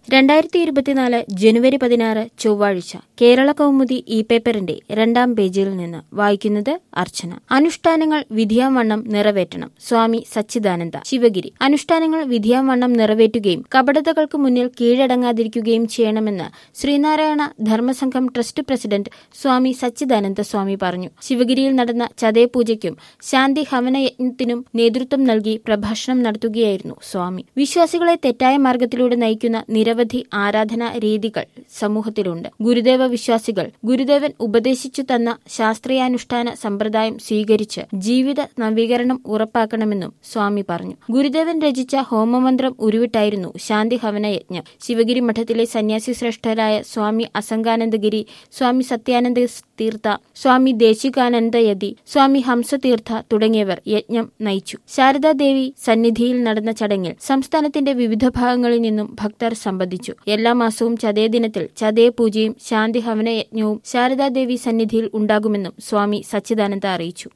രണ്ടായിരത്തി ഇരുപത്തിനാല് ജനുവരി പതിനാറ് ചൊവ്വാഴ്ച കേരള കൗമുദി ഇ പേപ്പറിന്റെ രണ്ടാം പേജിൽ നിന്ന് വായിക്കുന്നത് അർച്ചന അനുഷ്ഠാനങ്ങൾ വിധിയാവണ്ണം നിറവേറ്റണം സ്വാമി സച്ചിദാനന്ദ ശിവഗിരി അനുഷ്ഠാനങ്ങൾ വിധിയാവണ്ണം നിറവേറ്റുകയും കപടതകൾക്ക് മുന്നിൽ കീഴടങ്ങാതിരിക്കുകയും ചെയ്യണമെന്ന് ശ്രീനാരായണ ധർമ്മസംഘം ട്രസ്റ്റ് പ്രസിഡന്റ് സ്വാമി സച്ചിദാനന്ദ സ്വാമി പറഞ്ഞു ശിവഗിരിയിൽ നടന്ന ചതയപൂജയ്ക്കും ശാന്തി ഹവനയജ്ഞത്തിനും നേതൃത്വം നൽകി പ്രഭാഷണം നടത്തുകയായിരുന്നു സ്വാമി വിശ്വാസികളെ തെറ്റായ മാർഗത്തിലൂടെ നയിക്കുന്ന നിരവധി ആരാധനാ രീതികൾ സമൂഹത്തിലുണ്ട് ഗുരുദേവ വിശ്വാസികൾ ഗുരുദേവൻ ഉപദേശിച്ചു തന്ന ശാസ്ത്രീയാനുഷ്ഠാന സമ്പ്രദായം സ്വീകരിച്ച് ജീവിത നവീകരണം ഉറപ്പാക്കണമെന്നും സ്വാമി പറഞ്ഞു ഗുരുദേവൻ രചിച്ച ഹോമമന്ത്രം ഉരുവിട്ടായിരുന്നു ശാന്തി ഹവന യജ്ഞം ശിവഗിരി മഠത്തിലെ സന്യാസി ശ്രേഷ്ഠരായ സ്വാമി അസംഗാനന്ദഗിരി സ്വാമി സത്യാനന്ദ തീർത്ഥ സ്വാമി ദേശികാനന്ദയതി സ്വാമി ഹംസതീർത്ഥ തുടങ്ങിയവർ യജ്ഞം നയിച്ചു ശാരദാദേവി സന്നിധിയിൽ നടന്ന ചടങ്ങിൽ സംസ്ഥാനത്തിന്റെ വിവിധ ഭാഗങ്ങളിൽ നിന്നും ഭക്തർ സംബന്ധിച്ചു എല്ലാ മാസവും ചതയ ദിനത്തിൽ ചതയ പൂജയും ശാന്തി ഹവന യജ്ഞവും ശാരദാദേവി സന്നിധിയിൽ ഉണ്ടാകുമെന്നും സ്വാമി സച്ചിദാനന്ദ അറിയിച്ചു